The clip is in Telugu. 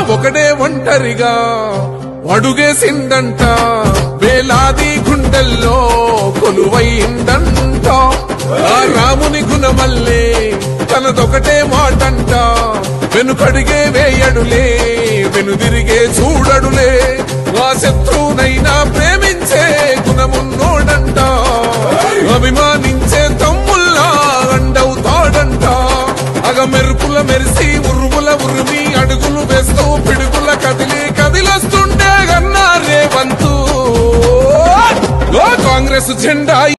ఒకడే ఒంటరిగా అడుగేసిందంట వేలాది గుండెల్లో కొలువైందంట ఆ రాముని గుణమల్లే తనదొకటే మాటంట వెనుకడిగే వేయడులే వెనుదిరిగే చూడడులే ఆ శత్రువునైనా ప్రేమించే గుణమున్నోడంట అభిమానించే తమ్ముల్లా అండవుతాడంట అగ మెరుపుల మెరిసి ఉరుముల ఉరిమి అడుగులు వేస్తూ పిడుగుల కదిలి కదిలొస్తుండే గన్నా రేవంతు ఓ కాంగ్రెస్ జెండా